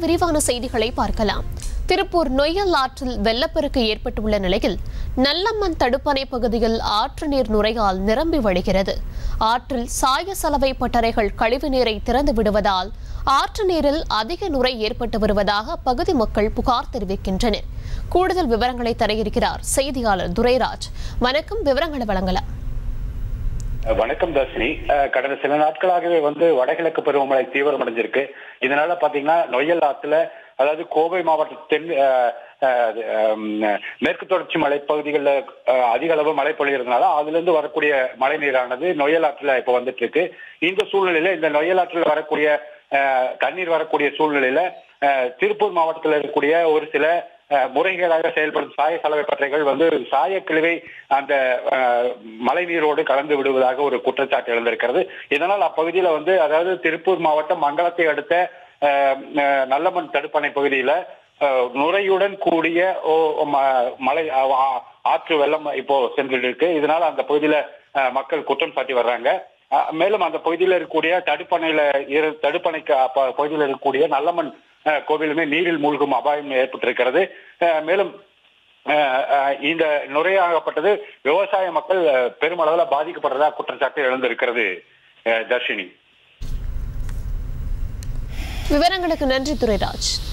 விரிவான செய்திகளை பார்க்கலாம் திருப்பூர் நொய்யல் ஆற்றில் வெள்ளப்பெருக்கு ஏற்பட்டுள்ள நிலையில் நல்லம்மன் தடுப்பணை பகுதியில் ஆற்று நீர் நுரையால் நிரம்பி வழிகிறது ஆற்றில் சாய சலவை பட்டறைகள் கழிவு நீரை திறந்து விடுவதால் ஆற்று நீரில் அதிக நுரை ஏற்பட்டு வருவதாக அப்பகுதி மக்கள் புகார் தெரிவிக்கின்றனர் கூடுதல் விவரங்களை தர இருக்கிறார் செய்தியாளர் துரைராஜ் வணக்கம் விவரங்களை வழங்கலாம் வணக்கம் தர்ஷினி அஹ், கடந்த சில நாட்களாகவே வந்து வடகிழக்கு பருவமழை தீவிரமடைஞ்சிருக்கு இதனால பாத்தீங்கன்னா நொய்யல் ஆத்துல அதாவது கோவை மாவட்ட தென் அஹ், அஹ், ஹம், மேற்கு தொடர்ச்சி மலைப்பகுதிகளில் அஹ், அதிக அளவு மழை பொழியறதுனால அதுல இருந்து வரக்கூடிய மழை நீரானது நொய்யல் ஆற்றுல இப்ப வந்துட்டு இருக்கு இந்த சூழ்நிலையில இந்த நொய்யல் ஆற்றில் வரக்கூடிய அஹ், தண்ணீர் வரக்கூடிய சூழ்நிலையில அஹ், திருப்பூர் மாவட்டத்தில் இருக்கக்கூடிய ஒரு சில அஹ், முறைகேடாக செயல்படும் சாய சலவை பற்றைகள் வந்து சாய கிழிவை அந்த அஹ், மழை நீரோடு கலந்து விடுவதாக ஒரு குற்றச்சாட்டு எழுந்திருக்கிறது இதனால் அப்பகுதியில வந்து அதாவது திருப்பூர் மாவட்டம் மங்களத்தை அடுத்த அஹ், அஹ், நல்லமன் தடுப்பணை பகுதியில அஹ், நுரையுடன் கூடிய ஓ- ம- மழை அஹ், ஆ- ஆற்று வெள்ளம் இப்போ சென்றுட்டு இருக்கு இதனால அந்த பகுதியில அஹ், மக்கள் குற்றம் சாட்டி வர்றாங்க அஹ், மேலும் அந்த பகுதியில் இருக்கக்கூடிய தடுப்பணையில இரு தடுப்பணைக்கு அப்ப- பகுதியில் இருக்கக்கூடிய நல்லம்மன் அஹ், கோவிலுமே நீரில் மூழ்கும் அபாயம் ஏற்பட்டிருக்கிறது அஹ், மேலும் அஹ், அஹ், இந்த நுரையாகப்பட்டது விவசாய மக்கள் அஹ், பெருமளவுல பாதிக்கப்படுறதா குற்றச்சாட்டு எழுந்திருக்கிறது அஹ், தர்ஷினி விவரங்களுக்கு நன்றி துரைராஜ்